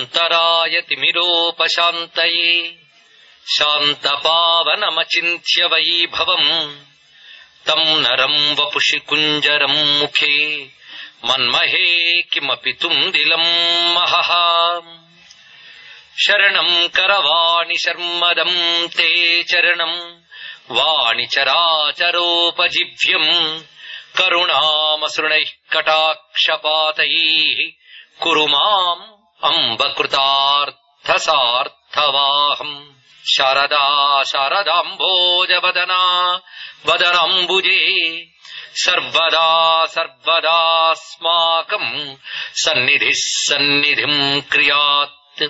అనంతరాయ తిమిరోపశాంతయే శాంతపావనమచింత్య వైభవం తం నరం వపుషి కుంజరం ముఖే మన్మహే కిమపి తుందిలం మహః శరణం కరవాణి శర్మదం తే చరణం వాణి చరాచరోపజిభ్యం కరుణామసృణైః కటాక్షపాతైః కురు మాం అంబకృతార్థసార్థవాహం శారదా శారదాంబోజవదనా వదనంబుజే సర్వదా సర్వదాస్మాకం సన్నిధి సన్నిధిం క్రియాత్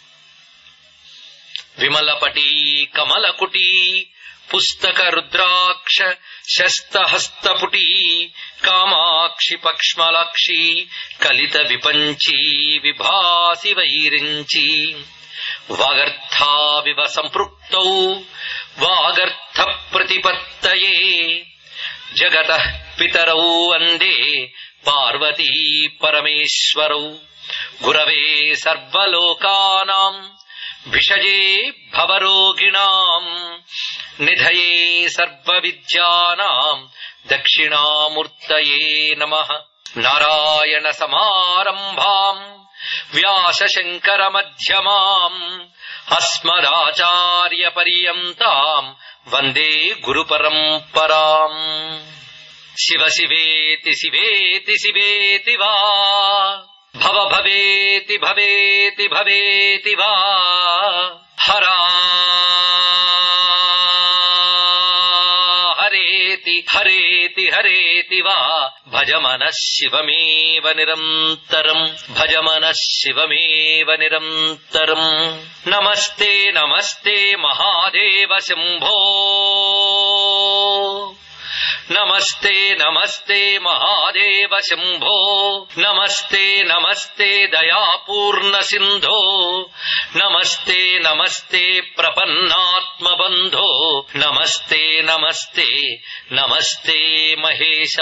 విమలపటీ కమలకుటీ పుస్తక రుద్రాక్ష శస్తహస్తపుటీ కామాక్షి పక్ష్మలాక్షి కలిత విపంచీ విభాసి వైరించి వాగర్థావివ సంపృక్తౌ వాగర్థ ప్రతిపత్తయే జగత పితరౌ వందే పార్వతీ పరమేశ్వరౌ గురవే సర్వలోకానాం భిషజే భవరోగిణాం నిధయే సర్వవిద్యానాం దక్షిణామూర్తయే నమః నారాయణ సమారంభాం వ్యాసశంకర మధ్యమాం అస్మదాచార్య పర్యంతాం వందే గురు పరంపరాం శివ శివేతి శివేతి శివేతి వా భవ భవేతి భవేతి భవేతి వా హరా హరేతి హరేతి హరేతి వా భజ మన శివమేవ నిరంతరం భజ మన శివమేవ నిరంతరం నమస్తే నమస్తే మహాదేవ శంభో నమస్తే నమస్తే మహాదేవ శంభో నమస్తే నమస్తే దయాపూర్ణ సింధో నమస్తే నమస్తే ప్రపన్నాత్మ బంధో నమస్తే నమస్తే నమస్తే మహేశ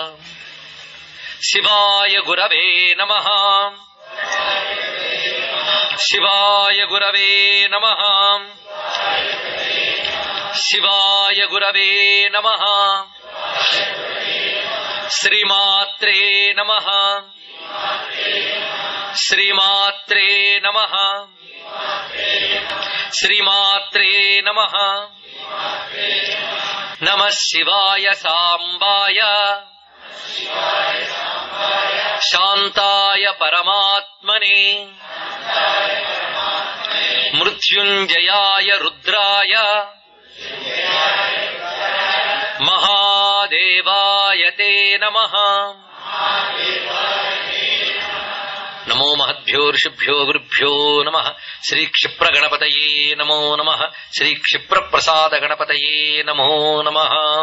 శివాయ గురవే నమ శివాయ గురవే నమ శివాయ గురవే నమ శ్రీమాత్రే నమ శ్రీమాత్రే నమ శ్రీమాత్రే నమ నమ శివాయ సాంబాయ శాంతాయ పరమాత్మనే మృత్యుంజయాయ రుద్రాయ మహాదేవాయ తే నమ నమో మహద్భ్యో ఋషిభ్యో గురుభ్యో నమ శ్రీ క్షిప్ర గణపతయే నమో నమ శ్రీ క్షిప్ర ప్రసాద గణపతయే నమో నమ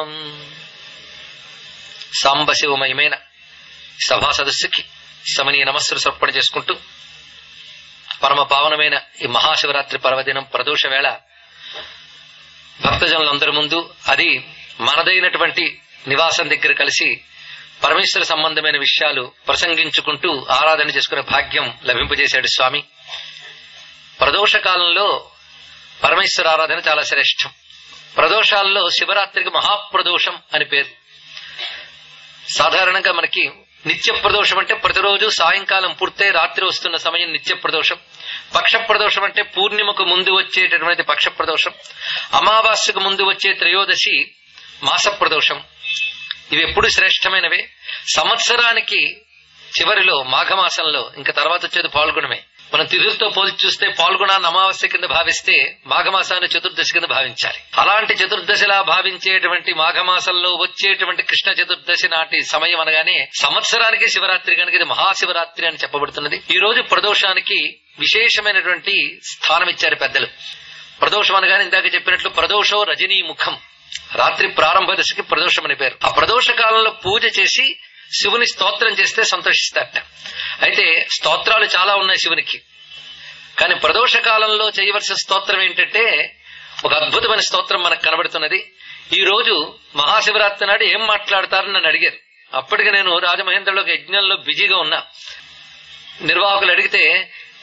సాంబశివమయమైన సభా సదస్సుకి సమనీయ నమస్సులు సమర్పణ చేసుకుంటూ పరమ పావనమైన ఈ మహాశివరాత్రి పర్వదినం ప్రదోష వేళ భక్తజనులందరి ముందు అది మనదైనటువంటి నివాసం దగ్గర కలిసి పరమేశ్వర సంబంధమైన విషయాలు ప్రసంగించుకుంటూ ఆరాధన చేసుకునే భాగ్యం లభింపజేశాడు స్వామి ప్రదోష కాలంలో పరమేశ్వర ఆరాధన చాలా శ్రేష్టం ప్రదోషాల్లో శివరాత్రికి మహాప్రదోషం అని పేరు సాధారణంగా మనకి నిత్య ప్రదోషం అంటే ప్రతిరోజు సాయంకాలం పూర్తయి రాత్రి వస్తున్న సమయం నిత్య ప్రదోషం పక్ష ప్రదోషం అంటే పూర్ణిమకు ముందు వచ్చేటటువంటి పక్ష ప్రదోషం అమావాస్యకు ముందు వచ్చే త్రయోదశి మాస ప్రదోషం ఇవి ఎప్పుడు శ్రేష్టమైనవే సంవత్సరానికి చివరిలో మాఘమాసంలో ఇంకా తర్వాత వచ్చేది పాల్గొనమే మనం తిథులతో పోల్చి చూస్తే పాల్గొనాన్ని అమావాస్య కింద భావిస్తే మాఘమాసాన్ని చతుర్దశి కింద భావించాలి అలాంటి చతుర్దశిలా భావించేటువంటి మాఘమాసంలో వచ్చేటువంటి కృష్ణ చతుర్దశి నాటి సమయం అనగానే సంవత్సరానికి శివరాత్రి కనుక ఇది మహాశివరాత్రి అని చెప్పబడుతున్నది ఈ రోజు ప్రదోషానికి విశేషమైనటువంటి స్థానం ఇచ్చారు పెద్దలు ప్రదోషం అనగానే ఇందాక చెప్పినట్లు ప్రదోషో రజనీ ముఖం రాత్రి ప్రారంభ దశకి ప్రదోషం అని పేరు ఆ ప్రదోష కాలంలో పూజ చేసి శివుని స్తోత్రం చేస్తే సంతోషిస్తారట అయితే స్తోత్రాలు చాలా ఉన్నాయి శివునికి కానీ ప్రదోష కాలంలో చేయవలసిన స్తోత్రం ఏంటంటే ఒక అద్భుతమైన స్తోత్రం మనకు కనబడుతున్నది ఈ రోజు మహాశివరాత్రి నాడు ఏం మాట్లాడతారని నన్ను అడిగారు అప్పటికి నేను రాజమహేంద్రలో ఒక యజ్ఞంలో బిజీగా ఉన్నా నిర్వాహకులు అడిగితే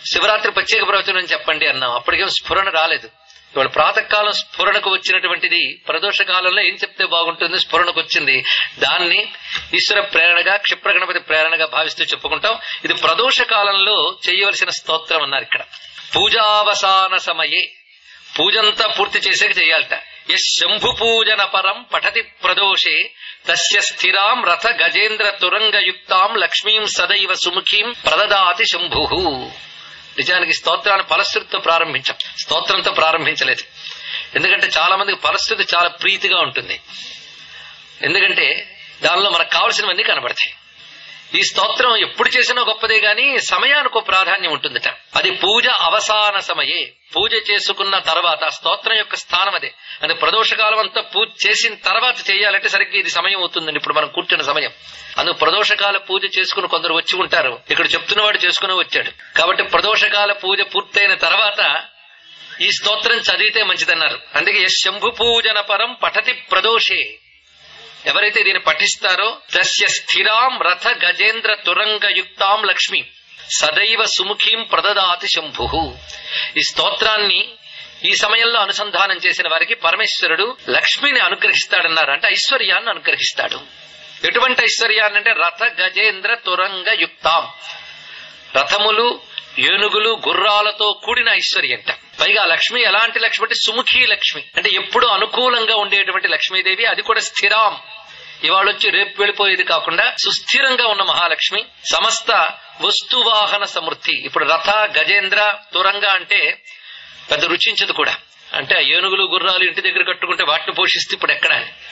శివరాత్రి ప్రత్యేక ప్రవచనం చెప్పండి అన్నాం అప్పటికేం స్ఫురణ రాలేదు ఇవాళ ప్రాతకాలం స్ఫురణకు వచ్చినటువంటిది ప్రదోష కాలంలో ఏం చెప్తే బాగుంటుంది స్ఫురణకు వచ్చింది దాన్ని ఈశ్వర ప్రేరణగా క్షిప్ర గణపతి ప్రేరణగా భావిస్తూ చెప్పుకుంటాం ఇది ప్రదోష కాలంలో చేయవలసిన స్తోత్రం అన్నారు ఇక్కడ పూజావసాన సమయే పూజంతా పూర్తి చేసాక చెయ్యాలట యశ్ శంభు పూజన పరం పఠతి ప్రదోషే తస్య స్థిరాం రథ గజేంద్ర తురంగయుక్తాం లక్ష్మీం సదైవ సుముఖీం ప్రదదాతి శంభు నిజానికి స్తోత్రాన్ని ఫలశ్రుతితో ప్రారంభించాం స్తోత్రంతో ప్రారంభించలేదు ఎందుకంటే చాలా మందికి ఫలశ్రుతి చాలా ప్రీతిగా ఉంటుంది ఎందుకంటే దానిలో మనకు కావలసినవన్నీ కనబడతాయి ఈ స్తోత్రం ఎప్పుడు చేసినా గొప్పదే గాని సమయానికి ఒక ప్రాధాన్యం ఉంటుందట అది పూజ అవసాన సమయే పూజ చేసుకున్న తర్వాత ఆ స్తోత్రం యొక్క స్థానం అదే అంటే ప్రదోషకాలం అంతా పూజ చేసిన తర్వాత చేయాలంటే సరిగ్గా ఇది సమయం అవుతుందండి ఇప్పుడు మనం కూర్చున్న సమయం అందుకు ప్రదోషకాల పూజ చేసుకుని కొందరు వచ్చి ఉంటారు ఇక్కడ చెప్తున్నవాడు చేసుకుని వచ్చాడు కాబట్టి ప్రదోషకాల పూజ పూర్తయిన తర్వాత ఈ స్తోత్రం చదివితే మంచిదన్నారు అందుకే యశ్ శంభు పూజన పరం పఠతి ప్రదోషే ఎవరైతే దీన్ని పఠిస్తారో తస్య స్థిరాం రథ గజేంద్ర తురంగయుక్తాం లక్ష్మి సదైవ సుముఖీం ప్రదదాతి శంభు ఈ స్తోత్రాన్ని ఈ సమయంలో అనుసంధానం చేసిన వారికి పరమేశ్వరుడు లక్ష్మిని అనుగ్రహిస్తాడన్నారు అంటే ఐశ్వర్యాన్ని అనుగ్రహిస్తాడు ఎటువంటి ఐశ్వర్యాన్ని అంటే రథ గజేంద్ర తురంగ యుక్తాం రథములు ఏనుగులు గుర్రాలతో కూడిన ఐశ్వర్యంట పైగా లక్ష్మి ఎలాంటి లక్ష్మి అంటే సుముఖీ లక్ష్మి అంటే ఎప్పుడు అనుకూలంగా ఉండేటువంటి లక్ష్మీదేవి అది కూడా స్థిరాం ఇవాళ వచ్చి రేపు వెళ్ళిపోయేది కాకుండా సుస్థిరంగా ఉన్న మహాలక్ష్మి సమస్త వస్తువాహన సమృద్ధి ఇప్పుడు రథ గజేంద్ర తురంగ అంటే పెద్ద రుచించదు కూడా అంటే ఆ ఏనుగులు గుర్రాలు ఇంటి దగ్గర కట్టుకుంటే వాటిని పోషిస్తే ఇప్పుడు ఎక్కడ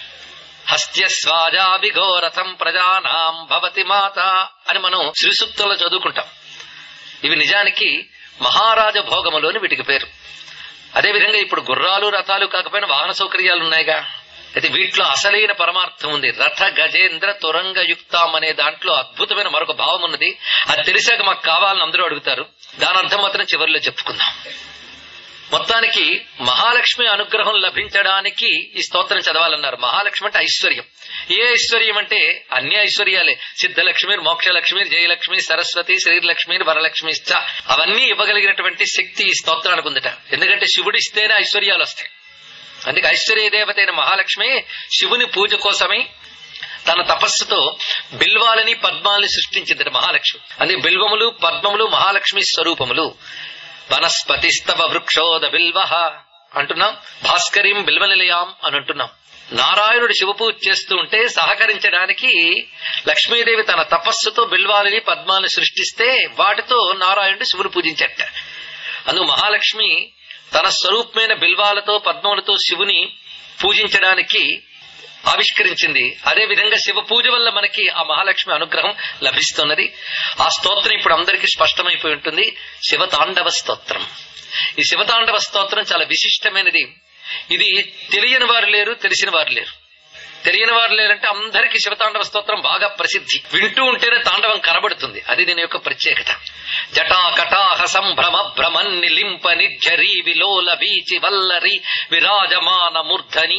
హస్త్యస్వాజాభిఘోరథం ప్రజానాం భవతి మాత అని మనం శ్రీసూక్తంలో చదువుకుంటాం ఇవి నిజానికి మహారాజ భోగములోని వీటికి పేరు అదేవిధంగా ఇప్పుడు గుర్రాలు రథాలు కాకపోయినా వాహన సౌకర్యాలు ఉన్నాయిగా అయితే వీటిలో అసలైన పరమార్థం ఉంది రథ గజేంద్ర తురంగ యుక్తాం అనే దాంట్లో అద్భుతమైన మరొక భావం ఉన్నది అది తెలిసాక మాకు కావాలని అందరూ అడుగుతారు దాని అర్థం మాత్రం చివరిలో చెప్పుకుందాం మొత్తానికి మహాలక్ష్మి అనుగ్రహం లభించడానికి ఈ స్తోత్రం చదవాలన్నారు మహాలక్ష్మి అంటే ఐశ్వర్యం ఏ ఐశ్వర్యం అంటే అన్ని ఐశ్వర్యాలే సిద్ధలక్ష్మి మోక్షలక్ష్మి జయలక్ష్మి సరస్వతి శ్రీలక్ష్మి వరలక్ష్మి చ అవన్నీ ఇవ్వగలిగినటువంటి శక్తి ఈ స్తోత్రానికి ఉందట ఎందుకంటే శివుడిస్తేనే ఐశ్వర్యాలు వస్తాయి అందుకే ఐశ్వర్య దేవత అయిన మహాలక్ష్మి శివుని పూజ కోసమై తన తపస్సుతో బిల్వాలని పద్మాలని సృష్టించింది మహాలక్ష్మి అందుకే బిల్వములు పద్మములు మహాలక్ష్మి స్వరూపములు వనస్పతిస్తవ వృక్షోద బిల్వ అంటున్నాం భాస్కరీం బిల్వనిలయాం అని అంటున్నాం నారాయణుడు శివపూజ చేస్తూ ఉంటే సహకరించడానికి లక్ష్మీదేవి తన తపస్సుతో బిల్వాలని పద్మాలను సృష్టిస్తే వాటితో నారాయణుడు శివుని పూజించట అందుకు మహాలక్ష్మి తన స్వరూపమైన బిల్వాలతో పద్మములతో శివుని పూజించడానికి ఆవిష్కరించింది అదే విధంగా శివ పూజ వల్ల మనకి ఆ మహాలక్ష్మి అనుగ్రహం లభిస్తున్నది ఆ స్తోత్రం ఇప్పుడు అందరికీ స్పష్టమైపోయి ఉంటుంది శివతాండవ స్తోత్రం ఈ శివతాండవ స్తోత్రం చాలా విశిష్టమైనది ఇది తెలియని వారు లేరు తెలిసిన వారు లేరు తెలియని వారు లేరంటే అందరికీ శివతాండవ స్తోత్రం బాగా ప్రసిద్ధి వింటూ ఉంటేనే తాండవం కనబడుతుంది అది దీని యొక్క ప్రత్యేకత జటా కటాహ సంభ్రమ భ్రమన్నిలింప నిర్జరీ విలోల బీచి వల్లరి విరాజమాన మూర్ధని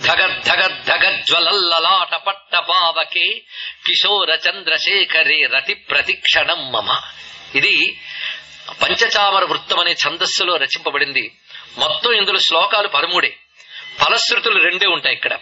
ధగద్ధగద్ధగజ్వలల్లలాట పట్ట పావకే కిశోర చంద్రశేఖరే రతి ప్రతిక్షణం మమ ఇది పంచచామర వృత్తం అనే ఛందస్సులో రచింపబడింది మొత్తం ఇందులో శ్లోకాలు పదమూడే ఫలశ్రుతులు రెండే ఉంటాయి ఇక్కడ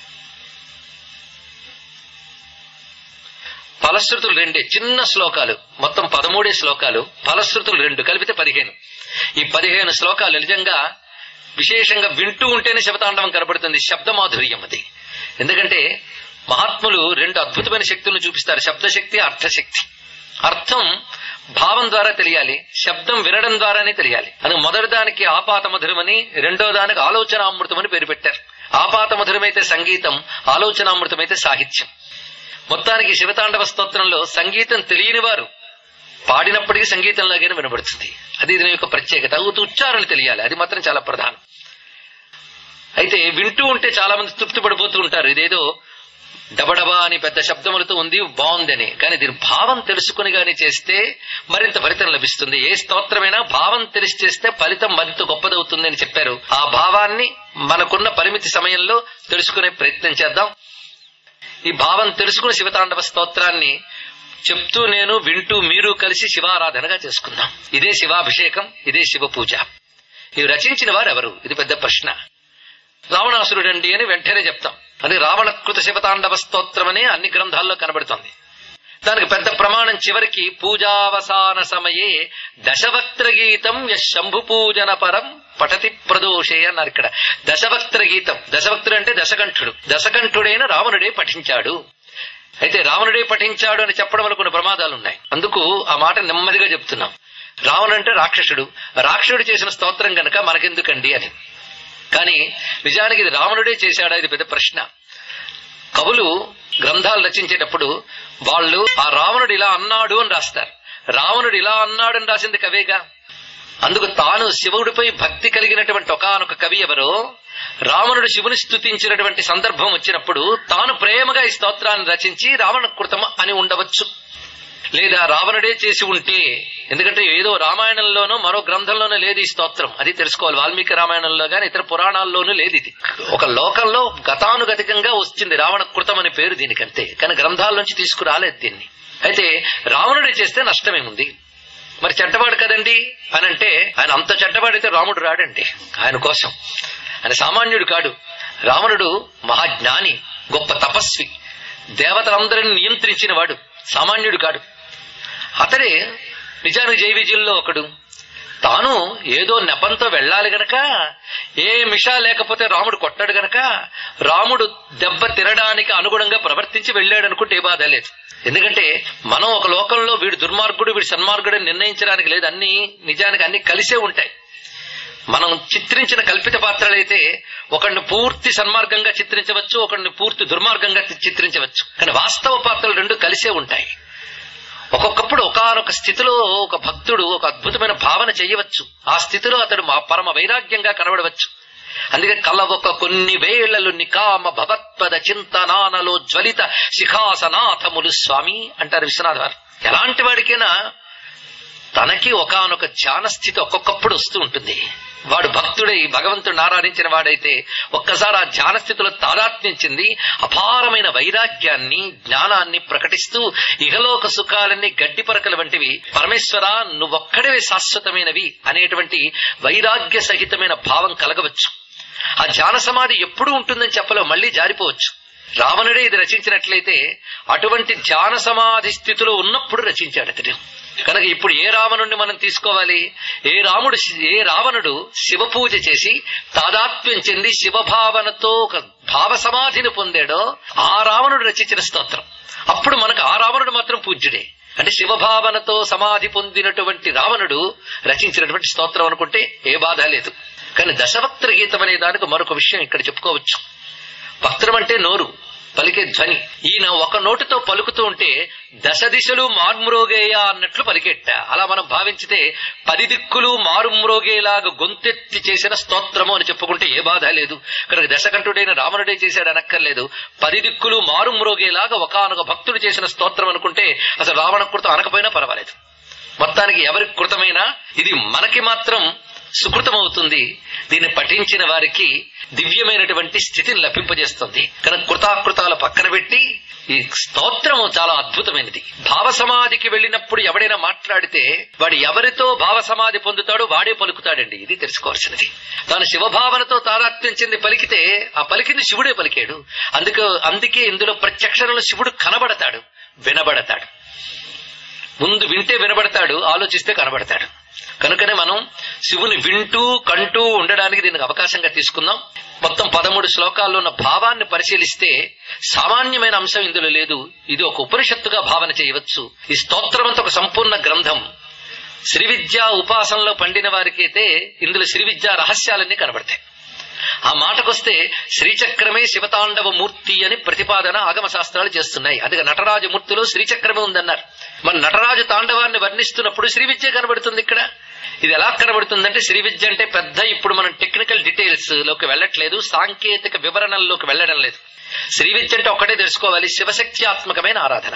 ఫలశ్రుతులు రెండే చిన్న శ్లోకాలు మొత్తం పదమూడే శ్లోకాలు ఫలశ్రుతులు రెండు కలిపితే పదిహేను ఈ పదిహేను శ్లోకాలు నిజంగా విశేషంగా వింటూ ఉంటేనే శివతాండవం కనబడుతుంది శబ్ద మాధుర్యం అది ఎందుకంటే మహాత్ములు రెండు అద్భుతమైన శక్తులను చూపిస్తారు శబ్దశక్తి అర్థశక్తి అర్థం భావం ద్వారా తెలియాలి శబ్దం వినడం ద్వారానే తెలియాలి అది మొదటి దానికి ఆపాత మధురమని రెండో దానికి ఆలోచనామృతం అని పేరు పెట్టారు ఆపాత మధురమైతే సంగీతం ఆలోచనామృతమైతే సాహిత్యం మొత్తానికి శివతాండవ స్తోత్రంలో సంగీతం తెలియని వారు పాడినప్పటికీ సంగీతంలాగానే వినబడుతుంది అది దీని యొక్క ప్రత్యేకత ఉత్ ఉచ్చారణ తెలియాలి అది మాత్రం చాలా ప్రధానం అయితే వింటూ ఉంటే చాలా మంది తృప్తి పడిపోతూ ఉంటారు ఇదేదో డబడబా అని పెద్ద శబ్దములతో ఉంది బాగుందని కానీ దీని భావం తెలుసుకుని గాని చేస్తే మరింత ఫలితం లభిస్తుంది ఏ స్తోత్రమైనా భావం తెలిసి చేస్తే ఫలితం మరింత గొప్పదవుతుంది అని చెప్పారు ఆ భావాన్ని మనకున్న పరిమితి సమయంలో తెలుసుకునే ప్రయత్నం చేద్దాం ఈ భావం తెలుసుకుని శివతాండవ స్తోత్రాన్ని చెప్తూ నేను వింటూ మీరు కలిసి శివారాధనగా చేసుకుందాం ఇదే శివాభిషేకం ఇదే శివ పూజ ఇవి రచించిన వారు ఎవరు ఇది పెద్ద ప్రశ్న రావణాసురుడండి అని వెంటనే చెప్తాం అది రావణకృత శివతాండవ స్తోత్రం అని అన్ని గ్రంథాల్లో కనబడుతోంది దానికి పెద్ద ప్రమాణం చివరికి పూజావసాన సమయే దశవక్త్ర గీతం శంభు పూజన పరం పఠతి ప్రదోషే అన్నారు ఇక్కడ దశవక్త్ర గీతం దశవక్తుడు అంటే దశకంఠుడు దశకంఠుడైన రావణుడే పఠించాడు అయితే రావణుడే పఠించాడు అని చెప్పడం వల్ల కొన్ని ప్రమాదాలు ఉన్నాయి అందుకు ఆ మాట నెమ్మదిగా చెప్తున్నాం రావణుడు అంటే రాక్షసుడు రాక్షసుడు చేసిన స్తోత్రం గనక మనకెందుకండి అని కానీ నిజానికి ఇది రావణుడే చేశాడా ఇది పెద్ద ప్రశ్న కవులు గ్రంథాలు రచించేటప్పుడు వాళ్ళు ఆ రావణుడు ఇలా అన్నాడు అని రాస్తారు రావణుడు ఇలా అన్నాడు అని రాసింది కవేగా అందుకు తాను శివుడిపై భక్తి కలిగినటువంటి ఒకానొక కవి ఎవరో రావణుడు శివుని స్తుతించినటువంటి సందర్భం వచ్చినప్పుడు తాను ప్రేమగా ఈ స్తోత్రాన్ని రచించి రావణ కృతం అని ఉండవచ్చు లేదా రావణుడే చేసి ఉంటే ఎందుకంటే ఏదో రామాయణంలోనో మరో గ్రంథంలోనో లేదు ఈ స్తోత్రం అది తెలుసుకోవాలి వాల్మీకి రామాయణంలో గాని ఇతర పురాణాల్లోనూ లేదు ఇది ఒక లోకంలో గతానుగతికంగా వచ్చింది రావణ కృతం అనే పేరు దీనికంతే కానీ గ్రంథాల్లోంచి తీసుకురాలేదు దీన్ని అయితే రావణుడే చేస్తే నష్టమేముంది మరి చెడ్డవాడు కదండి అని అంటే ఆయన అంత చెడ్డవాడైతే రాముడు రాడండి ఆయన కోసం ఆయన సామాన్యుడు కాడు రావణుడు మహాజ్ఞాని గొప్ప తపస్వి దేవతలందరిని నియంత్రించిన వాడు సామాన్యుడు కాడు అతడే నిజానికి జై విజయుల్లో ఒకడు తాను ఏదో నెపంతో వెళ్ళాలి గనక ఏ మిషా లేకపోతే రాముడు కొట్టాడు గనక రాముడు దెబ్బ తినడానికి అనుగుణంగా ప్రవర్తించి వెళ్ళాడు అనుకుంటే ఏ బాధ లేదు ఎందుకంటే మనం ఒక లోకంలో వీడు దుర్మార్గుడు వీడు సన్మార్గుడు అని నిర్ణయించడానికి లేదు అన్ని నిజానికి అన్ని కలిసే ఉంటాయి మనం చిత్రించిన కల్పిత పాత్రలైతే ఒకడిని పూర్తి సన్మార్గంగా చిత్రించవచ్చు ఒకడిని పూర్తి దుర్మార్గంగా చిత్రించవచ్చు కానీ వాస్తవ పాత్రలు రెండు కలిసే ఉంటాయి ఒక్కొక్కప్పుడు ఒకనొక స్థితిలో ఒక భక్తుడు ఒక అద్భుతమైన భావన చేయవచ్చు ఆ స్థితిలో అతడు మా పరమ వైరాగ్యంగా కనబడవచ్చు అందుకే కలవొక కొన్ని వేళ్లలు నికామ భగవత్పద చింతనానలో జ్వలిత శిఖాసనాథములు స్వామి అంటారు విశ్వనాథ్ వారు ఎలాంటి వాడికైనా తనకి ఒకనొక ధ్యాన స్థితి ఒక్కొక్కప్పుడు వస్తూ ఉంటుంది వాడు భక్తుడై భగవంతుడిని ఆరాధించిన వాడైతే ఒక్కసారి ఆ ధ్యాన స్థితిలో తాదాత్మ్యం చెంది అపారమైన వైరాగ్యాన్ని జ్ఞానాన్ని ప్రకటిస్తూ ఇహలోక సుఖాలన్నీ గడ్డి పరకల వంటివి పరమేశ్వర నువ్వొక్కడే శాశ్వతమైనవి అనేటువంటి వైరాగ్య సహితమైన భావం కలగవచ్చు ఆ ధ్యాన సమాధి ఎప్పుడూ ఉంటుందని చెప్పలో మళ్లీ జారిపోవచ్చు రావణుడే ఇది రచించినట్లయితే అటువంటి ధ్యాన సమాధి స్థితిలో ఉన్నప్పుడు రచించాడు అతడు కనుక ఇప్పుడు ఏ రావణుడిని మనం తీసుకోవాలి ఏ రాముడు ఏ రావణుడు శివ పూజ చేసి తాదాత్మ్యం చెంది శివభావనతో ఒక భావ సమాధిని పొందాడో ఆ రావణుడు రచించిన స్తోత్రం అప్పుడు మనకు ఆ రావణుడు మాత్రం పూజ్యుడే అంటే శివభావనతో సమాధి పొందినటువంటి రావణుడు రచించినటువంటి స్తోత్రం అనుకుంటే ఏ బాధ లేదు కానీ దశవక్త్ర గీతం అనే దానికి మరొక విషయం ఇక్కడ చెప్పుకోవచ్చు వక్త్రం అంటే నోరు పలికే ధ్వని ఈయన ఒక నోటితో పలుకుతూ ఉంటే దశ దిశలు మార్మ్రోగేయా అన్నట్లు పలికెట్ట అలా మనం భావించితే పది దిక్కులు మారుమ్రోగేలాగా గొంతెత్తి చేసిన స్తోత్రము అని చెప్పుకుంటే ఏ బాధ లేదు కనుక దశకంఠుడైన రావణుడే చేశాడు అనక్కర్లేదు పది దిక్కులు మారుమ్రోగేలాగా ఒకనొక భక్తుడు చేసిన స్తోత్రం అనుకుంటే అసలు రావణ కృతం అనకపోయినా పర్వాలేదు మొత్తానికి ఎవరి కృతమైనా ఇది మనకి మాత్రం సుకృతమవుతుంది దీన్ని పఠించిన వారికి దివ్యమైనటువంటి స్థితిని లభింపజేస్తుంది కనుక కృతాకృతాలు పక్కన పెట్టి ఈ స్తోత్రము చాలా అద్భుతమైనది భావ సమాధికి వెళ్ళినప్పుడు ఎవడైనా మాట్లాడితే వాడు ఎవరితో భావ సమాధి పొందుతాడో వాడే పలుకుతాడండి ఇది తెలుసుకోవాల్సినది తాను శివభావనతో తాదాత్మ్యం చెంది పలికితే ఆ పలికింది శివుడే పలికాడు అందుకు అందుకే ఇందులో ప్రత్యక్షరంలో శివుడు కనబడతాడు వినబడతాడు ముందు వింటే వినబడతాడు ఆలోచిస్తే కనబడతాడు కనుకనే మనం శివుని వింటూ కంటూ ఉండడానికి దీనికి అవకాశంగా తీసుకుందాం మొత్తం పదమూడు శ్లోకాల్లో ఉన్న భావాన్ని పరిశీలిస్తే సామాన్యమైన అంశం ఇందులో లేదు ఇది ఒక ఉపనిషత్తుగా భావన చేయవచ్చు ఈ స్తోత్రమంతా ఒక సంపూర్ణ గ్రంథం శ్రీ విద్యా ఉపాసనలో పండిన వారికైతే ఇందులో శ్రీ విద్యా రహస్యాలన్నీ కనబడతాయి ఆ మాటకొస్తే శ్రీచక్రమే శివతాండవ మూర్తి అని ప్రతిపాదన ఆగమ శాస్త్రాలు చేస్తున్నాయి అది నటరాజు మూర్తిలో శ్రీచక్రమే ఉందన్నారు మన నటరాజు తాండవాన్ని వర్ణిస్తున్నప్పుడు శ్రీ విద్య కనబడుతుంది ఇక్కడ ఇది ఎలా కనబడుతుందంటే శ్రీ విద్య అంటే పెద్ద ఇప్పుడు మనం టెక్నికల్ డీటెయిల్స్ లోకి వెళ్ళట్లేదు సాంకేతిక వివరణల్లోకి వెళ్ళడం లేదు శ్రీ విద్య అంటే ఒక్కటే తెలుసుకోవాలి శివశక్త్యాత్మకమైన ఆరాధన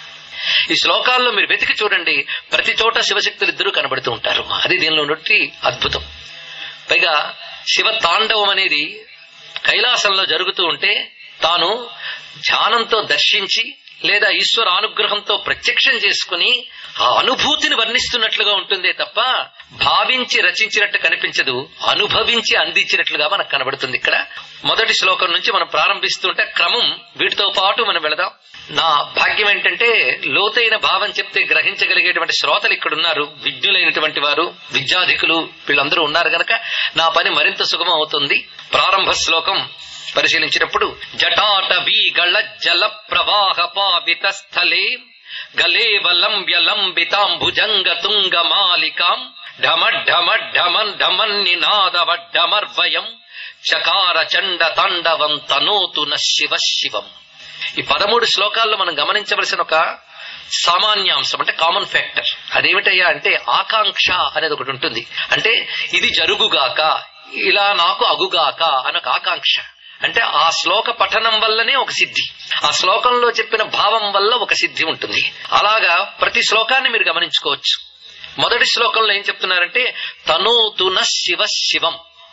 ఈ శ్లోకాల్లో మీరు వెతికి చూడండి ప్రతి చోట శివశక్తులు ఇద్దరు కనబడుతూ ఉంటారు అది దీనిలో నుండి అద్భుతం పైగా శివ తాండవం అనేది కైలాసంలో జరుగుతూ ఉంటే తాను ధ్యానంతో దర్శించి లేదా ఈశ్వర అనుగ్రహంతో ప్రత్యక్షం చేసుకుని ఆ అనుభూతిని వర్ణిస్తున్నట్లుగా ఉంటుందే తప్ప భావించి రచించినట్టు కనిపించదు అనుభవించి అందించినట్లుగా మనకు కనబడుతుంది ఇక్కడ మొదటి శ్లోకం నుంచి మనం ప్రారంభిస్తుంటే క్రమం వీటితో పాటు మనం వెళదాం నా భాగ్యం ఏంటంటే లోతైన భావం చెప్తే గ్రహించగలిగేటువంటి శ్రోతలు ఇక్కడ ఉన్నారు విజ్ఞులైనటువంటి వారు విద్యాధికులు వీళ్ళందరూ ఉన్నారు గనక నా పని మరింత సుగమం అవుతుంది ప్రారంభ శ్లోకం పరిశీలించినప్పుడు జటాటవీ గళ జల ప్రవాహ పావిత స్థలే గలేవలంబ్య లంబితాంబుజంగ తుంగ మాలికాం ఢమ ఢమ ఢమన్ ఢమన్ నినాదవ ఢమర్వయం చకార చండ తాండవం తనోతు న శివ శివం ఈ పదమూడు శ్లోకాల్లో మనం గమనించవలసిన ఒక సామాన్యాంశం అంటే కామన్ ఫ్యాక్టర్ అదేమిటయ్యా అంటే ఆకాంక్ష అనేది ఒకటి ఉంటుంది అంటే ఇది జరుగుగాక ఇలా నాకు అగుగాక అని ఒక ఆకాంక్ష అంటే ఆ శ్లోక పఠనం వల్లనే ఒక సిద్ధి ఆ శ్లోకంలో చెప్పిన భావం వల్ల ఒక సిద్ధి ఉంటుంది అలాగా ప్రతి శ్లోకాన్ని మీరు గమనించుకోవచ్చు మొదటి శ్లోకంలో ఏం చెప్తున్నారంటే తనూతున శివ శివం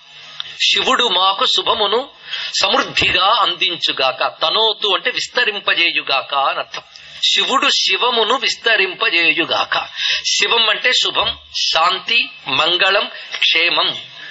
శివుడు మాకు శుభమును సమృద్ధిగా అందించుగాక తనోతు అంటే విస్తరింపజేయుగాక అని అర్థం శివుడు శివమును విస్తరింపజేయుగాక శివం అంటే శుభం శాంతి మంగళం క్షేమం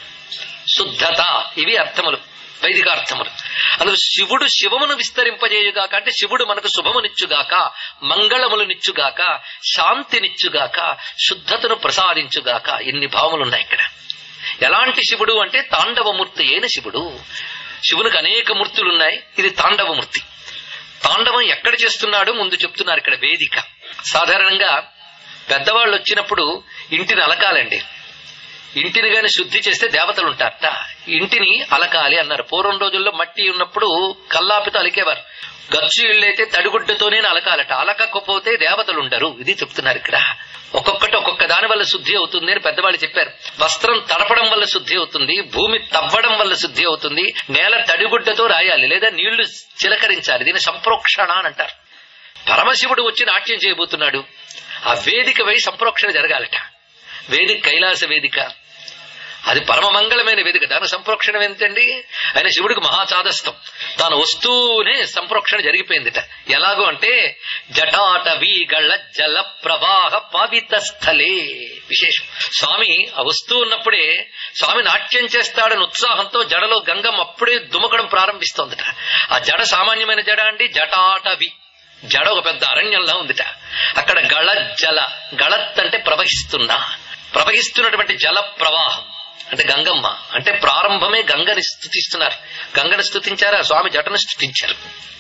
శుద్ధత ఇవి అర్థములు వైదిక అర్థములు అందుకు శివుడు శివమును విస్తరింపజేయుగాక అంటే శివుడు మనకు శుభమునిచ్చుగాక మంగళములనిచ్చుగాక శాంతినిచ్చుగాక శుద్ధతను ప్రసాదించుగాక ఇన్ని భావములున్నాయి ఇక్కడ ఎలాంటి శివుడు అంటే తాండవమూర్తి అయిన శివుడు శివునికి అనేక మూర్తులున్నాయి ఇది తాండవమూర్తి తాండవం ఎక్కడ చేస్తున్నాడో ముందు చెప్తున్నారు ఇక్కడ వేదిక సాధారణంగా పెద్దవాళ్ళు వచ్చినప్పుడు ఇంటిని అలకాలండి ఇంటిని గాని శుద్ధి చేస్తే దేవతలు ఉంటారట ఇంటిని అలకాలి అన్నారు పూర్వం రోజుల్లో మట్టి ఉన్నప్పుడు కల్లాపితో అలికేవారు గచ్చు ఇళ్ళైతే తడిగుడ్డతోనే అలకాలట అలకకపోతే దేవతలు ఉండరు ఇది చెప్తున్నారు ఇక్కడ ఒక్కొక్కటి ఒక్కొక్క దాని వల్ల శుద్ధి అవుతుంది అని పెద్దవాళ్ళు చెప్పారు వస్త్రం తడపడం వల్ల శుద్ధి అవుతుంది భూమి తవ్వడం వల్ల శుద్ధి అవుతుంది నేల తడిగుడ్డతో రాయాలి లేదా నీళ్లు చిలకరించాలి దీన్ని సంప్రోక్షణ అని అంటారు పరమశివుడు వచ్చి నాట్యం చేయబోతున్నాడు ఆ వేదిక వై సంప్రోక్షణ జరగాలట వేదిక కైలాస వేదిక అది పరమమంగళమైన వేదిక దాని సంప్రోక్షణ ఏంటండి ఆయన శివుడికి మహాచాదస్తం తాను వస్తూనే సంప్రోక్షణ జరిగిపోయిందిట ఎలాగో అంటే జటాట వీగళ్ళ జల ప్రవాహ పావిత స్థలే విశేషం స్వామి ఆ వస్తూ ఉన్నప్పుడే స్వామి నాట్యం చేస్తాడని ఉత్సాహంతో జడలో గంగం అప్పుడే దుమకడం ప్రారంభిస్తోందిట ఆ జడ సామాన్యమైన జడ అండి జటాటవి జడ ఒక పెద్ద అరణ్యంలా ఉందిట అక్కడ గళ జల గళత్ అంటే ప్రవహిస్తున్నా ప్రవహిస్తున్నటువంటి జల ప్రవాహం అంటే గంగమ్మ అంటే ప్రారంభమే గంగని స్థుతిస్తున్నారు గంగని స్థుతించారా స్వామి జటను స్థుతించారు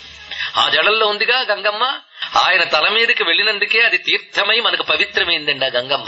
ఆ జడల్లో ఉందిగా గంగమ్మ ఆయన తల మీదకి వెళ్ళినందుకే అది తీర్థమై మనకు పవిత్రమైందండి ఆ గంగమ్మ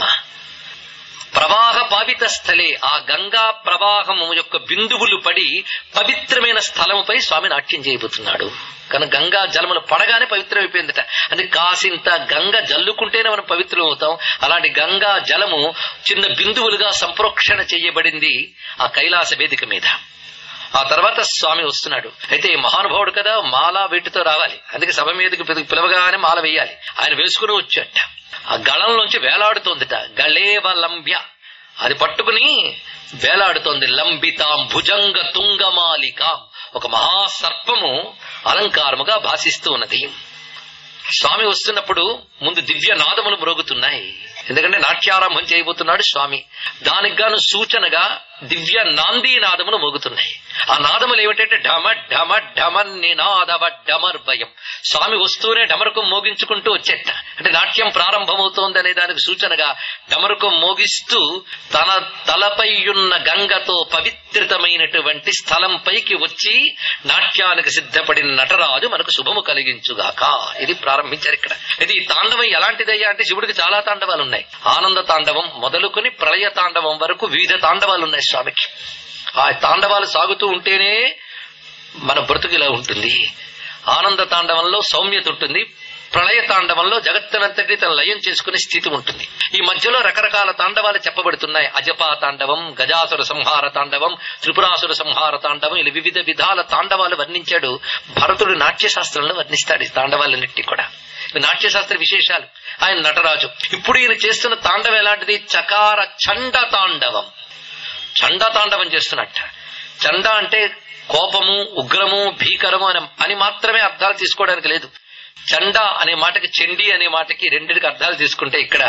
ప్రవాహ పావిత స్థలే ఆ గంగా ప్రవాహము యొక్క బిందువులు పడి పవిత్రమైన స్థలముపై స్వామి నాట్యం చేయబోతున్నాడు కనుక గంగా జలములు పడగానే పవిత్రమైపోయిందట అది కాసింత గంగ జల్లుకుంటేనే మనం పవిత్రం అవుతాం అలాంటి గంగా జలము చిన్న బిందువులుగా సంప్రోక్షణ చేయబడింది ఆ కైలాస వేదిక మీద ఆ తర్వాత స్వామి వస్తున్నాడు అయితే ఈ మహానుభావుడు కదా మాల వీటితో రావాలి అందుకే సభ మీదకి పిలు- పిలవగానే మాల వేయాలి ఆయన వేసుకుని వచ్చాట ఆ గళంలోంచి వేలాడుతోందిట గళేవ లంబ్య అది పట్టుకుని వేలాడుతోంది లంబితాం భుజంగ తుంగమాలికాం ఒక మహాసర్పము అలంకారముగా భాసిస్తూ ఉన్నది స్వామి వస్తున్నప్పుడు ముందు దివ్య నాదములు మ్రోగుతున్నాయి ఎందుకంటే నాట్యారంభం చేయబోతున్నాడు స్వామి దానికి గాను సూచనగా దివ్య నాందీ నాదములు మోగుతున్నాయి ఆ నాదములు ఏమిటంటే ఢమ ఢమ ఢమ నినాదవ డమర్భయం స్వామి వస్తూనే డమరుకం మోగించుకుంటూ వచ్చేట అంటే నాట్యం ప్రారంభమవుతోంది అనే దానికి సూచనగా డమరుకం మోగిస్తూ తన తలపై ఉన్న గంగతో పవిత్రితమైనటువంటి స్థలం పైకి వచ్చి నాట్యానికి సిద్ధపడిన నటరాజు మనకు శుభము కలిగించుగాక ఇది ప్రారంభించారు ఇక్కడ ఇది ఈ తాండవం ఎలాంటిదయ్యా అంటే శివుడికి చాలా తాండవాలు ఉన్నాయి ఆనంద తాండవం మొదలుకొని ప్రళయ తాండవం వరకు వివిధ తాండవాలు ఉన్నాయి స్వామికి ఆ తాండవాలు సాగుతూ ఉంటేనే మన బ్రతుకు ఇలా ఉంటుంది ఆనంద తాండవంలో సౌమ్యత ఉంటుంది ప్రళయ తాండవంలో జగత్తునంతటి తన లయం చేసుకునే స్థితి ఉంటుంది ఈ మధ్యలో రకరకాల తాండవాలు చెప్పబడుతున్నాయి అజపా తాండవం గజాసుర సంహార తాండవం త్రిపురాసుర సంహార తాండవం ఇలా వివిధ విధాల తాండవాలు వర్ణించాడు భరతుడు నాట్యశాస్త్రంలో వర్ణిస్తాడు ఈ తాండవాలన్నిటి కూడా ఇవి నాట్యశాస్త్ర విశేషాలు ఆయన నటరాజు ఇప్పుడు ఈయన చేస్తున్న తాండవం ఎలాంటిది చకార చండ తాండవం చండ తాండవం చేస్తున్నట్ట చండ అంటే కోపము ఉగ్రము భీకరము అని అని మాత్రమే అర్థాలు తీసుకోవడానికి లేదు చండ అనే మాటకి చండి అనే మాటకి రెండిటికి అర్థాలు తీసుకుంటే ఇక్కడ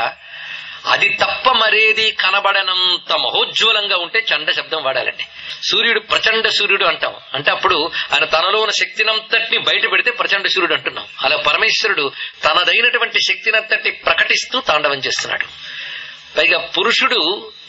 అది తప్ప మరేది కనబడనంత మహోజ్వలంగా ఉంటే చండ శబ్దం వాడాలండి సూర్యుడు ప్రచండ సూర్యుడు అంటాం అంటే అప్పుడు ఆయన తనలో ఉన్న శక్తినంతటిని బయట పెడితే ప్రచండ సూర్యుడు అంటున్నాం అలా పరమేశ్వరుడు తనదైనటువంటి శక్తినంతటి ప్రకటిస్తూ తాండవం చేస్తున్నాడు పైగా పురుషుడు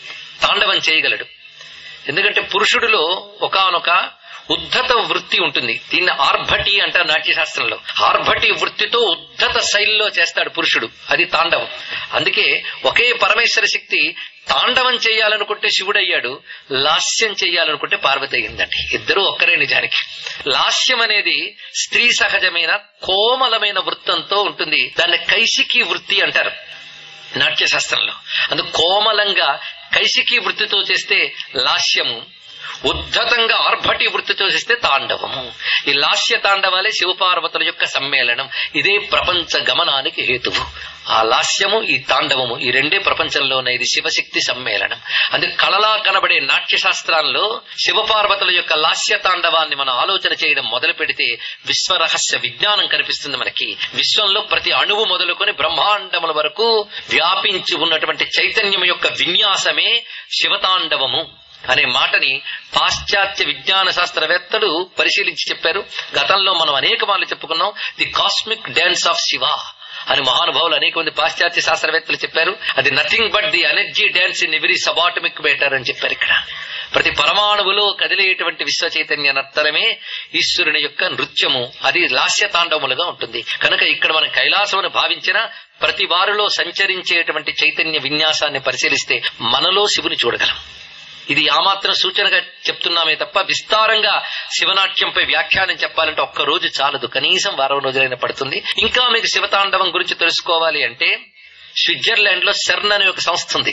తాండవం చేయగలడు ఎందుకంటే పురుషుడిలో ఒకానొక ఉద్ధత వృత్తి ఉంటుంది దీన్ని ఆర్భటి అంటారు నాట్యశాస్త్రంలో ఆర్భటి వృత్తితో ఉద్ధత శైలిలో చేస్తాడు పురుషుడు అది తాండవం అందుకే ఒకే పరమేశ్వర శక్తి తాండవం చేయాలనుకుంటే శివుడు అయ్యాడు లాస్యం చేయాలనుకుంటే పార్వతి అయ్యిందండి ఇద్దరూ ఒక్కరే నిజానికి లాస్యం అనేది స్త్రీ సహజమైన కోమలమైన వృత్తంతో ఉంటుంది దాన్ని కైశికి వృత్తి అంటారు నాట్యశాస్త్రంలో అందు కోమలంగా కైశికి వృత్తితో చేస్తే లాస్యము ఉద్ధతంగా ఆర్భటి వృత్తితో చేస్తే తాండవము ఈ లాస్య తాండవాలే శివపార్వతుల యొక్క సమ్మేళనం ఇదే ప్రపంచ గమనానికి హేతువు ఆ లాస్యము ఈ తాండవము ఈ రెండే ప్రపంచంలోనే ఇది శివశక్తి సమ్మేళనం అందుకే కళలా కనబడే నాట్య శాస్త్రాల్లో శివపార్వతుల యొక్క లాస్య తాండవాన్ని మనం ఆలోచన చేయడం మొదలు పెడితే విశ్వ రహస్య విజ్ఞానం కనిపిస్తుంది మనకి విశ్వంలో ప్రతి అణువు మొదలుకొని బ్రహ్మాండముల వరకు వ్యాపించి ఉన్నటువంటి చైతన్యం యొక్క విన్యాసమే శివతాండవము అనే మాటని పాశ్చాత్య విజ్ఞాన శాస్త్రవేత్తలు పరిశీలించి చెప్పారు గతంలో మనం అనేక మార్లు చెప్పుకున్నాం the cosmic dance of Shiva అని మహానుభావులు అనేక మంది పాశ్చాత్య శాస్త్రవేత్తలు చెప్పారు అది nothing but the energy dance in every subatomic matter అని చెప్పారు ఇక్కడ ప్రతి పరమాణువులో కదిలేటువంటి విశ్వ చైతన్య నర్తనమే ఈశ్వరుని యొక్క నృత్యము అది లాస్య తాండవములుగా ఉంటుంది కనుక ఇక్కడ మనం కైలాసమును భావించిన ప్రతి వారిలో సంచరించేటువంటి చైతన్య విన్యాసాన్ని పరిశీలిస్తే మనలో శివుని చూడగలం ఇది ఆ మాత్రం సూచనగా చెప్తున్నామే తప్ప విస్తారంగా శివనాట్యంపై వ్యాఖ్యానం చెప్పాలంటే ఒక్క రోజు చాలదు కనీసం వారం రోజులైనా పడుతుంది ఇంకా మీకు శివతాండవం గురించి తెలుసుకోవాలి అంటే స్విట్జర్లాండ్ లో సెర్న్ అనే ఒక సంస్థ ఉంది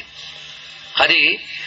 అది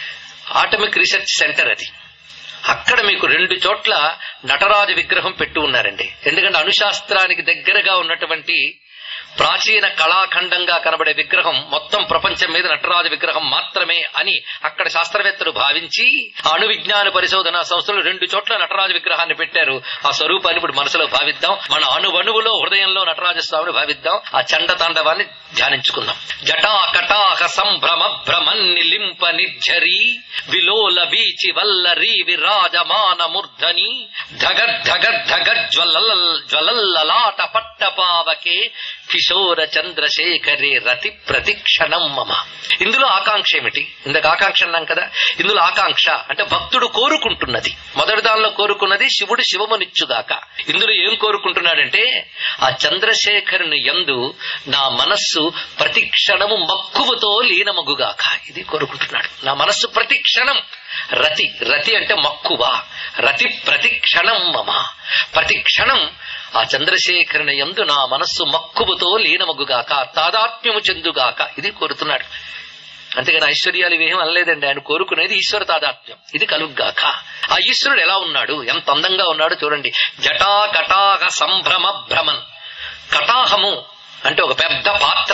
ఆటమిక్ రీసెర్చ్ సెంటర్ అది అక్కడ మీకు రెండు చోట్ల నటరాజ విగ్రహం పెట్టి ఉన్నారండి ఎందుకంటే అణుశాస్త్రానికి దగ్గరగా ఉన్నటువంటి ప్రాచీన కళాఖండంగా కనబడే విగ్రహం మొత్తం ప్రపంచం మీద నటరాజ విగ్రహం మాత్రమే అని అక్కడ శాస్త్రవేత్తలు భావించి ఆ అణు విజ్ఞాన పరిశోధన సంస్థలు రెండు చోట్ల నటరాజ విగ్రహాన్ని పెట్టారు ఆ స్వరూపాన్ని ఇప్పుడు మనసులో భావిద్దాం మన అణువణువులో హృదయంలో నటరాజ స్వామిని భావిద్దాం ఆ చండ తాండవాన్ని ధ్యానించుకుందాం జటా కటాహ సంభ్రమ భ్రమన్నిలింప నిర్ఝరి విలోల వీచి వల్లరి విరాజమాన మూర్ధని ధగ ధగ ధగ జ్వలల్ జ్వలల్లలాట పట్టపావకే కిశోర చంద్రశేఖరే రతి ప్రతిక్షణం మమ ఇందులో ఆకాంక్ష ఏమిటి ఇందాక ఆకాంక్ష అన్నాం కదా ఇందులో ఆకాంక్ష అంటే భక్తుడు కోరుకుంటున్నది మొదటి దానిలో కోరుకున్నది శివుడు శివమునిచ్చుగాక ఇందులో ఏం కోరుకుంటున్నాడంటే ఆ చంద్రశేఖరుని యందు నా మనస్సు ప్రతి క్షణము మక్కువతో లీనమగుగాక ఇది కోరుకుంటున్నాడు నా మనస్సు ప్రతి క్షణం రతి రతి అంటే మక్కువ రతి ప్రతి క్షణం మమ ప్రతి క్షణం ఆ చంద్రశేఖరుని యందు నా మనస్సు మక్కువతో లీనమగుగాక తాదాత్మ్యము చెందుగాక ఇది కోరుతున్నాడు అంతేగాని ఐశ్వర్యాలు ఇవేం అనలేదండి ఆయన కోరుకునేది ఈశ్వర తాదాత్మ్యం ఇది కలుగ్గాక ఆ ఈశ్వరుడు ఎలా ఉన్నాడు ఎంత అందంగా ఉన్నాడు చూడండి జటా కటాహ సంభ్రమ భ్రమన్ కటాహము అంటే ఒక పెద్ద పాత్ర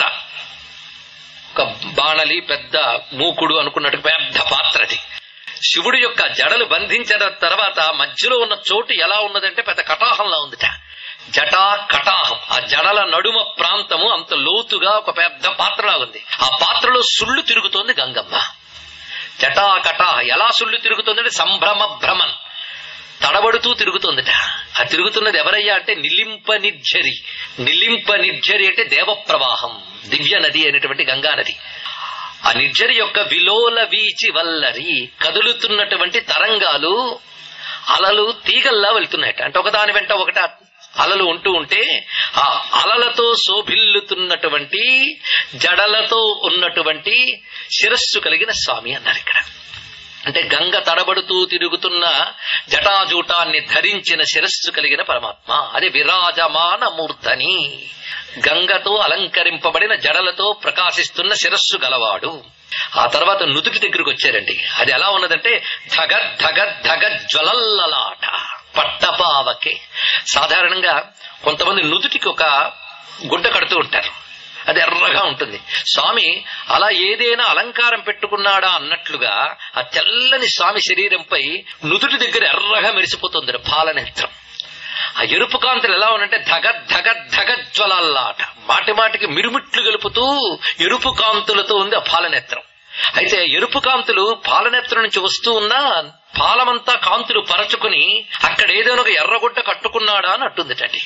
ఒక బాణలి పెద్ద మూకుడు అనుకున్నట్టు పెద్ద పాత్ర అది శివుడు యొక్క జడలు బంధించిన తర్వాత మధ్యలో ఉన్న చోటు ఎలా ఉన్నదంటే పెద్ద కటాహంలా ఉందిట జటా కటాహం ఆ జడల నడుమ ప్రాంతము అంత లోతుగా ఒక పెద్ద పాత్రలా ఉంది ఆ పాత్రలో సుళ్ళు తిరుగుతోంది గంగమ్మ జటా కటాహ ఎలా సుళ్ళు తిరుగుతోందంటే సంభ్రమ భ్రమన్ తడబడుతూ తిరుగుతోందట ఆ తిరుగుతున్నది ఎవరయ్యా అంటే నిలింప నిర్ఝరి నిలింప నిర్ఝరి అంటే దేవ ప్రవాహం దివ్య నది అనేటువంటి గంగా నది ఆ నిర్జరి యొక్క విలోల వీచి వల్లరి కదులుతున్నటువంటి తరంగాలు అలలు తీగల్లా వెళ్తున్నాయట అంటే ఒకదాని వెంట ఒకట అలలు ఉంటూ ఉంటే ఆ అలలతో శోభిల్లుతున్నటువంటి జడలతో ఉన్నటువంటి శిరస్సు కలిగిన స్వామి అన్నారు ఇక్కడ అంటే గంగ తడబడుతూ తిరుగుతున్న జటాజూటాన్ని ధరించిన శిరస్సు కలిగిన పరమాత్మ అది విరాజమాన మూర్ధని గంగతో అలంకరింపబడిన జడలతో ప్రకాశిస్తున్న శిరస్సు గలవాడు ఆ తర్వాత నుదుటి దగ్గరికి వచ్చారండి అది ఎలా ఉన్నదంటే ధగ ధగ ధగ జ్వలల్లలాట పట్టపావకే సాధారణంగా కొంతమంది నుదుటికి ఒక గుడ్డ కడుతూ ఉంటారు అది ఎర్రగా ఉంటుంది స్వామి అలా ఏదైనా అలంకారం పెట్టుకున్నాడా అన్నట్లుగా ఆ తెల్లని స్వామి శరీరంపై నుదుటి దగ్గర ఎర్రగా మెరిసిపోతుంది పాలనేత్రం ఆ ఎరుపు కాంతులు ఎలా ఉన్నంటే ధగ ధగ ధగ జ్వలాల్లాట మాటి మాటికి మిరుమిట్లు గెలుపుతూ ఎరుపు కాంతులతో ఉంది ఆ పాలనేత్రం అయితే ఎరుపు కాంతులు పాలనేత్రం నుంచి వస్తూ ఉన్నా పాలమంతా కాంతులు పరచుకుని అక్కడ ఏదైనా ఒక ఎర్రగుడ్డ కట్టుకున్నాడా అని అట్టుందిటండి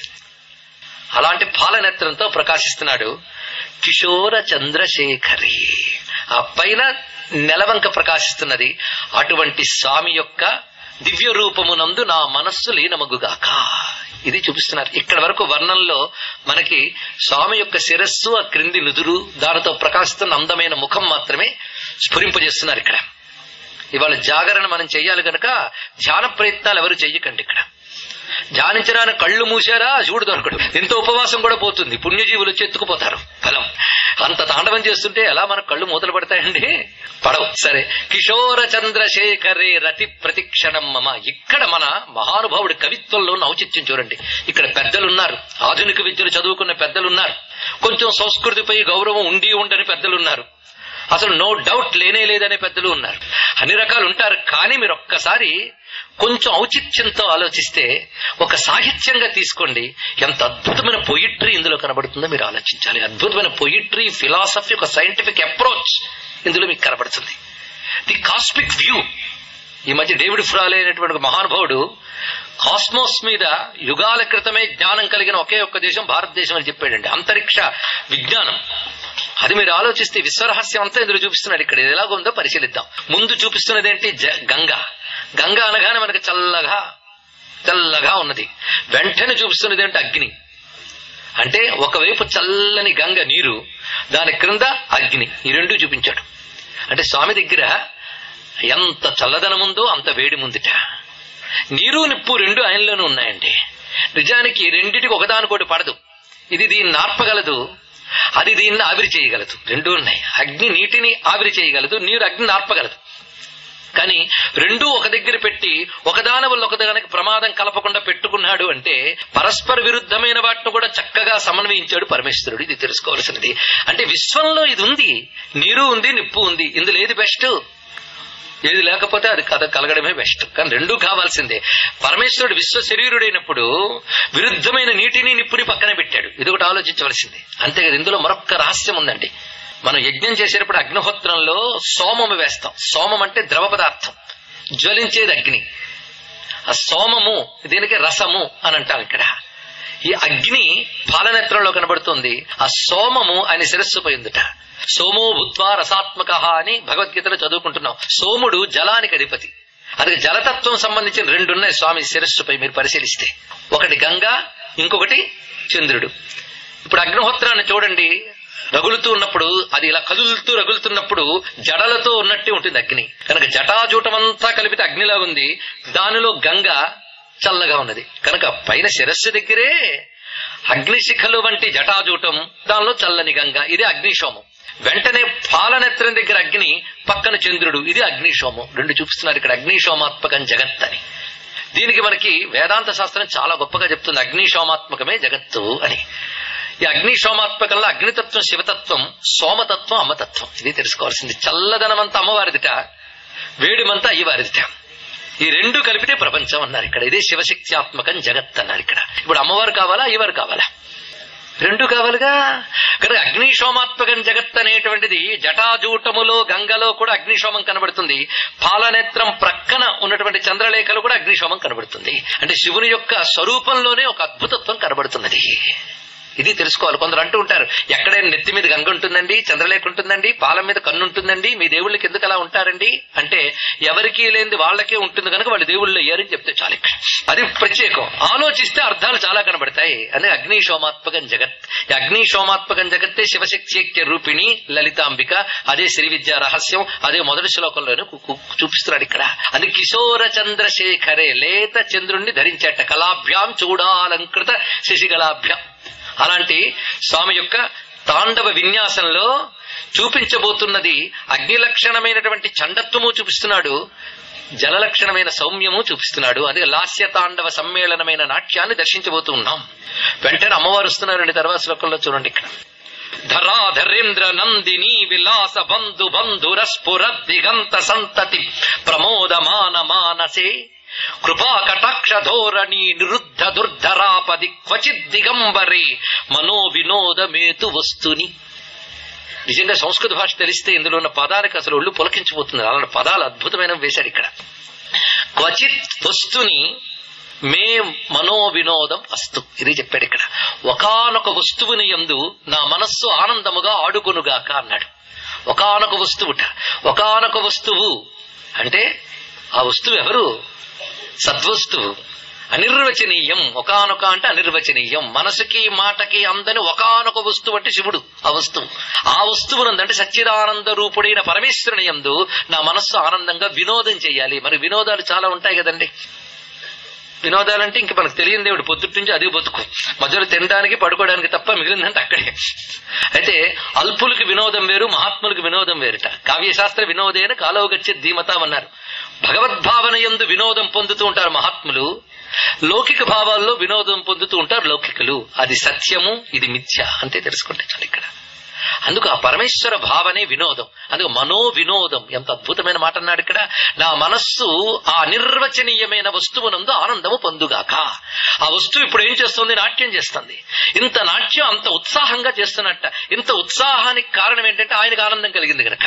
అలాంటి పాలనేత్రంతో ప్రకాశిస్తున్నాడు కిషోర చంద్రశేఖరి ఆ పైన నెలవంక ప్రకాశిస్తున్నది అటువంటి స్వామి యొక్క దివ్య రూపమునందు నా మనస్సు లీనమగుగాక ఇది చూపిస్తున్నారు ఇక్కడ వరకు వర్ణంలో మనకి స్వామి యొక్క శిరస్సు ఆ క్రింది నుదురు దానితో ప్రకాశిస్తున్న అందమైన ముఖం మాత్రమే స్ఫురింపజేస్తున్నారు ఇక్కడ ఇవాళ జాగరణ మనం చెయ్యాలి కనుక ధ్యాన ప్రయత్నాలు ఎవరు చెయ్యకండి ఇక్కడ ధ్యానించడానికి కళ్ళు మూసారా శివుడు దొరకడు ఎంతో ఉపవాసం కూడా పోతుంది పుణ్యజీవులు వచ్చి ఎత్తుకుపోతారు ఫలం అంత తాండవం చేస్తుంటే ఎలా మన కళ్ళు మూతలు పడతాయండి పడవు సరే కిషోర చంద్రశేఖరే రతి ప్రతిక్షణం మమ ఇక్కడ మన మహానుభావుడి కవిత్వంలో ఉన్న ఔచిత్యం చూడండి ఇక్కడ పెద్దలున్నారు ఆధునిక విద్యలు చదువుకున్న పెద్దలున్నారు కొంచెం సంస్కృతిపై గౌరవం ఉండి ఉండని పెద్దలున్నారు అసలు నో డౌట్ లేనే లేదనే పెద్దలు ఉన్నారు అన్ని రకాలు ఉంటారు కానీ మీరు ఒక్కసారి కొంచెం ఔచిత్యంతో ఆలోచిస్తే ఒక సాహిత్యంగా తీసుకోండి ఎంత అద్భుతమైన పొయిట్రీ ఇందులో కనబడుతుందో మీరు ఆలోచించాలి అద్భుతమైన పొయిట్రీ ఫిలాసఫీ ఒక సైంటిఫిక్ అప్రోచ్ ఇందులో మీకు కనబడుతుంది ది కాస్మిక్ వ్యూ ఈ మధ్య డేవిడ్ ఫ్రాలే అనేటువంటి ఒక మహానుభావుడు కాస్మోస్ మీద యుగాల క్రితమే జ్ఞానం కలిగిన ఒకే ఒక్క దేశం భారతదేశం అని చెప్పాడండి అంతరిక్ష విజ్ఞానం అది మీరు ఆలోచిస్తే విశ్వరహస్యం అంతా ఇందులో చూపిస్తున్నాడు ఇక్కడ ఇది ఎలాగో ఉందో పరిశీలిద్దాం ముందు చూపిస్తున్నది ఏంటి జ- గంగ గంగ అనగానే మనకి చల్లగా తెల్లగా ఉన్నది వెంటనే చూపిస్తున్నది ఏంటి అగ్ని అంటే ఒకవైపు చల్లని గంగ నీరు దాని క్రింద అగ్ని ఈ రెండు చూపించాడు అంటే స్వామి దగ్గర ఎంత చల్లదనం ఉందో అంత వేడి ముందుట నీరు నిప్పు రెండు ఆయనలోనూ ఉన్నాయండి నిజానికి రెండిటికి ఒకదానికోటి పడదు ఇది దీన్ని నార్పగలదు అది దీన్ని ఆవిరి చేయగలదు రెండు ఉన్నాయి అగ్ని నీటిని ఆవిరి చేయగలదు నీరు అగ్ని నార్పగలదు కానీ రెండూ ఒక దగ్గర పెట్టి ఒకదాని వల్ల ఒకదానికి ప్రమాదం కలపకుండా పెట్టుకున్నాడు అంటే పరస్పర విరుద్ధమైన వాటిని కూడా చక్కగా సమన్వయించాడు పరమేశ్వరుడు ఇది తెలుసుకోవాల్సినది అంటే విశ్వంలో ఇది ఉంది నీరు ఉంది నిప్పు ఉంది ఇందులో ఏది బెస్ట్ ఏది లేకపోతే అది కథ కలగడమే బెస్ట్ కానీ రెండూ కావాల్సిందే పరమేశ్వరుడు విశ్వ శరీరుడైనప్పుడు విరుద్ధమైన నీటిని నిప్పుని పక్కన పెట్టాడు ఇది ఒకటి ఆలోచించవలసింది అంతే కదా ఇందులో మరొక్క రహస్యం ఉందండి మనం యజ్ఞం చేసేటప్పుడు అగ్నిహోత్రంలో సోమము వేస్తాం సోమం అంటే ద్రవ పదార్థం జ్వలించేది అగ్ని ఆ సోమము దీనికి రసము అని అంటాం ఇక్కడ ఈ అగ్ని పాలనేత్రంలో కనబడుతుంది ఆ సోమము ఆయన శిరస్సుపై ఉందిట సోమో భూత్వా రసాత్మక అని భగవద్గీతలో చదువుకుంటున్నాం సోముడు జలానికి అధిపతి అది జలతత్వం సంబంధించిన రెండు ఉన్నాయి స్వామి శిరస్సుపై మీరు పరిశీలిస్తే ఒకటి గంగా ఇంకొకటి చంద్రుడు ఇప్పుడు అగ్నిహోత్రాన్ని చూడండి రగులుతూ ఉన్నప్పుడు అది ఇలా కదులుతూ రగులుతున్నప్పుడు జడలతో ఉన్నట్టే ఉంటుంది అగ్ని కనుక జటాజూటమంతా కలిపితే అగ్నిలాగా ఉంది దానిలో గంగ చల్లగా ఉన్నది కనుక పైన శిరస్సు దగ్గరే అగ్నిశిఖలు వంటి జటాజూటం దానిలో చల్లని గంగ ఇది అగ్నిశోమం వెంటనే పాలనేత్రం దగ్గర అగ్ని పక్కన చంద్రుడు ఇది అగ్నిశోమం రెండు చూపిస్తున్నారు ఇక్కడ అగ్నిశోమాత్మకం జగత్ అని దీనికి మనకి వేదాంత శాస్త్రం చాలా గొప్పగా చెప్తుంది అగ్నిశోమాత్మకమే జగత్తు అని ఈ అగ్నిశోమాత్మకంలో అగ్నితత్వం శివతత్వం సోమతత్వం అమ్మతత్వం ఇది తెలుసుకోవాల్సింది చల్లదనమంతా అమ్మవారిదిట వేడిమంతా అయ్యవారిదిట ఈ రెండు కలిపితే ప్రపంచం అన్నారు ఇక్కడ ఇదే శివశక్త్యాత్మకం జగత్ అన్నారు ఇక్కడ ఇప్పుడు అమ్మవారు కావాలా అయ్యవారు కావాలా రెండు కావాలిగా కనుక అగ్నిశోమాత్మకం జగత్ అనేటువంటిది జటాజూటములో గంగలో కూడా అగ్నిశోమం కనబడుతుంది పాలనేత్రం ప్రక్కన ఉన్నటువంటి చంద్రలేఖలు కూడా అగ్నిశోమం కనబడుతుంది అంటే శివుని యొక్క స్వరూపంలోనే ఒక అద్భుతత్వం కనబడుతున్నది ఇది తెలుసుకోవాలి కొందరు అంటూ ఉంటారు ఎక్కడైనా నెత్తి మీద గంగ ఉంటుందండి చంద్రలేఖ ఉంటుందండి పాలం మీద కన్ను ఉంటుందండి మీ దేవుళ్ళకి ఎందుకు అలా ఉంటారండి అంటే ఎవరికీ లేనిది వాళ్ళకే ఉంటుంది కనుక వాళ్ళు దేవుళ్ళు అయ్యారని చెప్తే చాలు ఇక్కడ అది ప్రత్యేకం ఆలోచిస్తే అర్థాలు చాలా కనబడతాయి అదే అగ్నిశోమాత్మకం జగత్ ఈ అగ్నిశోమాత్మకం జగత్తే శివశక్తి రూపిణి లలితాంబిక అదే శ్రీ విద్యా రహస్యం అదే మొదటి శ్లోకంలోనే కు- కు- చూపిస్తున్నాడు ఇక్కడ అది కిశోర చంద్రశేఖరే లేత చంద్రుణ్ణి ధరించేట కళాభ్యాం చూడాలంకృత శశికళాభ్యాం అలాంటి స్వామి యొక్క తాండవ విన్యాసంలో చూపించబోతున్నది అగ్ని లక్షణమైనటువంటి చండత్వము చూపిస్తున్నాడు జల లక్షణమైన సౌమ్యము చూపిస్తున్నాడు అదే లాస్య తాండవ సమ్మేళనమైన నాట్యాన్ని దర్శించబోతూ ఉన్నాం వెంటనే అమ్మవారు వస్తున్నారండి తర్వాత శ్లోకంలో చూడండి ఇక్కడ ధరాధరేంద్ర నందిని విలాస బంధు బంధుర స్ఫుర దిగంత సంతతి ప్రమోదమాన మానసే కృపా కటాక్ష ధోరణి నిరుద్ధ దుర్ధరాపది క్వచిత్ దిగంబరే మనో వినోదమేతు వస్తుని నిజంగా సంస్కృత భాష తెలిస్తే ఇందులో ఉన్న పదాలకు అసలు ఒళ్ళు పులకించిపోతుంది అలాంటి పదాలు అద్భుతమైనవి వేశాడు ఇక్కడ క్వచిత్ వస్తుని మే మనో వినోదం అస్తు ఇది చెప్పాడు ఇక్కడ ఒకానొక వస్తువుని యందు నా మనస్సు ఆనందముగా ఆడుకొనుగాక అన్నాడు ఒకానొక వస్తువుట ఒకానొక వస్తువు అంటే ఆ వస్తువు ఎవరు సద్వస్తువు అనిర్వచనీయం ఒకానొక అంటే అనిర్వచనీయం మనసుకి మాటకి అందని ఒకానొక వస్తువు అంటే శివుడు ఆ వస్తువు ఆ వస్తువునందంటే సచ్చిదానంద రూపుడైన పరమేశ్వరుని యందు నా మనస్సు ఆనందంగా వినోదం చెయ్యాలి మరి వినోదాలు చాలా ఉంటాయి కదండి వినోదాలంటే ఇంక మనకు తెలియని దేవుడు పొద్దుటి నుంచి అదే బతుకు మధ్యలో తినడానికి పడుకోవడానికి తప్ప మిగిలిందంటే అక్కడే అయితే అల్పులకి వినోదం వేరు మహాత్ములకి వినోదం వేరుట కావ్యశాస్త్ర వినోదేన కాలవ గచ్చే ధీమతాం అన్నారు భగవద్భావన యందు వినోదం పొందుతూ ఉంటారు మహాత్ములు లౌకిక భావాల్లో వినోదం పొందుతూ ఉంటారు లౌకికులు అది సత్యము ఇది మిథ్య అంతే తెలుసుకుంటే చాలు ఇక్కడ అందుకు ఆ పరమేశ్వర భావనే వినోదం అందుకు మనో వినోదం ఎంత అద్భుతమైన మాట అన్నాడు ఇక్కడ నా మనస్సు ఆ నిర్వచనీయమైన వస్తువునందు ఆనందము పొందుగాక ఆ వస్తువు ఇప్పుడు ఏం చేస్తుంది నాట్యం చేస్తుంది ఇంత నాట్యం అంత ఉత్సాహంగా చేస్తున్నట్ట ఇంత ఉత్సాహానికి కారణం ఏంటంటే ఆయనకు ఆనందం కలిగింది గనక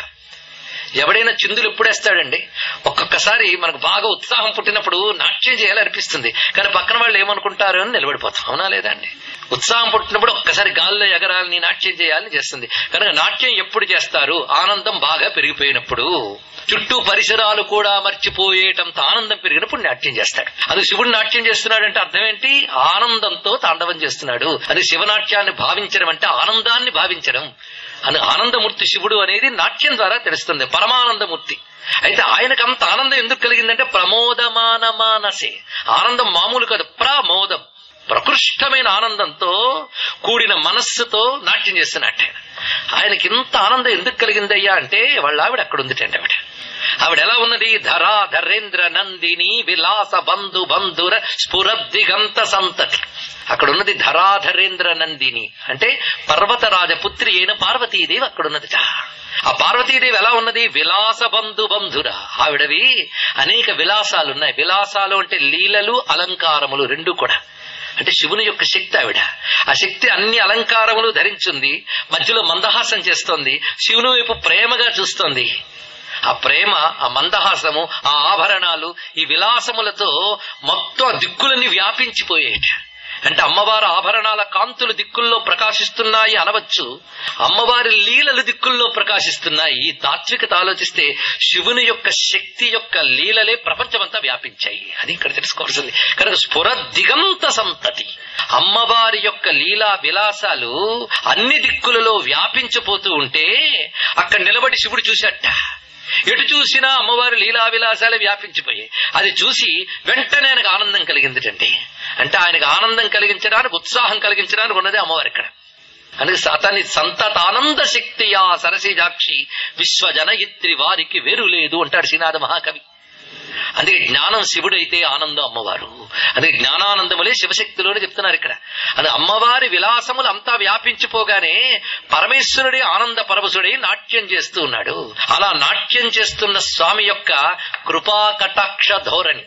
ఎవడైనా చిందులు ఎప్పుడేస్తాడండి ఒక్కొక్కసారి మనకు బాగా ఉత్సాహం పుట్టినప్పుడు నాట్యం చేయాలనిపిస్తుంది కానీ పక్కన వాళ్ళు ఏమనుకుంటారు అని నిలబడిపోతాం అవునా లేదా అండి ఉత్సాహం పుట్టినప్పుడు ఒక్కసారి గాల్లో ఎగరాలని నాట్యం చేయాలని చేస్తుంది కనుక నాట్యం ఎప్పుడు చేస్తారు ఆనందం బాగా పెరిగిపోయినప్పుడు చుట్టూ పరిసరాలు కూడా మర్చిపోయేటంత ఆనందం పెరిగినప్పుడు నాట్యం చేస్తాడు అది శివుడు నాట్యం చేస్తున్నాడు అంటే అర్థం ఏంటి ఆనందంతో తాండవం చేస్తున్నాడు అది శివనాట్యాన్ని భావించడం అంటే ఆనందాన్ని భావించడం అని ఆనందమూర్తి శివుడు అనేది నాట్యం ద్వారా తెలుస్తుంది పరమానందమూర్తి అయితే ఆయనకు అంత ఆనందం ఎందుకు కలిగిందంటే ప్రమోదమాన మానసే ఆనందం మామూలు కాదు ప్రమోదం ప్రకృష్టమైన ఆనందంతో కూడిన మనస్సుతో నాట్యం చేస్తున్నట్టే ఆయనకి ఇంత ఆనందం ఎందుకు కలిగిందయ్యా అంటే వాళ్ళ ఆవిడ అక్కడ ఉందిటండి ఆవిడ ఆవిడ ఎలా ఉన్నది ధరా ధరేంద్ర నందిని విలాస బంధు బంధుర స్ఫురద్దిగంత సంతతి అక్కడ ఉన్నది ధరాధరేంద్ర నందిని అంటే పర్వతరాజ పుత్రి అయిన పార్వతీదేవి అక్కడ ఉన్నదిట ఆ పార్వతీదేవి ఎలా ఉన్నది విలాస బంధు బంధుర ఆవిడవి అనేక విలాసాలు ఉన్నాయి విలాసాలు అంటే లీలలు అలంకారములు రెండు కూడా అంటే శివుని యొక్క శక్తి ఆవిడ ఆ శక్తి అన్ని అలంకారములు ధరించింది మధ్యలో మందహాసం చేస్తోంది శివుని వైపు ప్రేమగా చూస్తోంది ఆ ప్రేమ ఆ మందహాసము ఆ ఆభరణాలు ఈ విలాసములతో మొత్తం ఆ దిక్కులన్నీ వ్యాపించిపోయేట అంటే అమ్మవారి ఆభరణాల కాంతులు దిక్కుల్లో ప్రకాశిస్తున్నాయి అనవచ్చు అమ్మవారి లీలలు దిక్కుల్లో ప్రకాశిస్తున్నాయి ఈ తాత్వికత ఆలోచిస్తే శివుని యొక్క శక్తి యొక్క లీలలే ప్రపంచమంతా వ్యాపించాయి అది ఇక్కడ తెలుసుకోవాల్సింది కనుక స్ఫుర దిగంత సంతతి అమ్మవారి యొక్క లీలా విలాసాలు అన్ని దిక్కులలో వ్యాపించిపోతూ ఉంటే అక్కడ నిలబడి శివుడు చూశాట ఎటు చూసినా అమ్మవారి లీలా విలాసాలే వ్యాపించిపోయాయి అది చూసి వెంటనే ఆయనకు ఆనందం కలిగిందిటండి అంటే ఆయనకు ఆనందం కలిగించడానికి ఉత్సాహం కలిగించడానికి ఉన్నది అమ్మవారి ఇక్కడ అందుకే అతని సంతతానంద శక్తియా సరసిజాక్షి విశ్వజనయిత్రి వారికి వేరు లేదు అంటాడు శ్రీనాథ మహాకవి అందుకే జ్ఞానం శివుడైతే ఆనందం అమ్మవారు అందుకే జ్ఞానానందములే శివశక్తిలోనే చెప్తున్నారు ఇక్కడ అది అమ్మవారి విలాసములు అంతా వ్యాపించిపోగానే పరమేశ్వరుడి ఆనంద పరవశుడై నాట్యం చేస్తూ ఉన్నాడు అలా నాట్యం చేస్తున్న స్వామి యొక్క కృపా కటాక్ష ధోరణి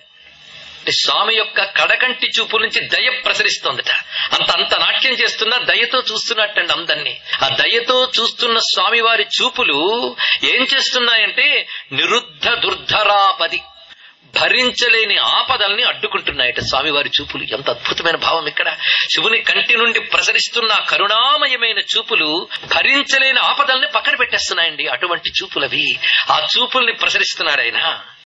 స్వామి యొక్క కడకంటి చూపు నుంచి దయ ప్రసరిస్తోందట అంత అంత నాట్యం చేస్తున్న దయతో చూస్తున్నట్టండి అందరినీ ఆ దయతో చూస్తున్న స్వామి వారి చూపులు ఏం చేస్తున్నాయంటే నిరుద్ధ దుర్ధరాపది భరించలేని ఆపదల్ని అడ్డుకుంటున్నాయట స్వామివారి చూపులు ఎంత అద్భుతమైన భావం ఇక్కడ శివుని కంటి నుండి ప్రసరిస్తున్న కరుణామయమైన చూపులు భరించలేని ఆపదల్ని పక్కన పెట్టేస్తున్నాయండి అటువంటి చూపులవి ఆ చూపుల్ని ప్రసరిస్తున్నాడు ఆయన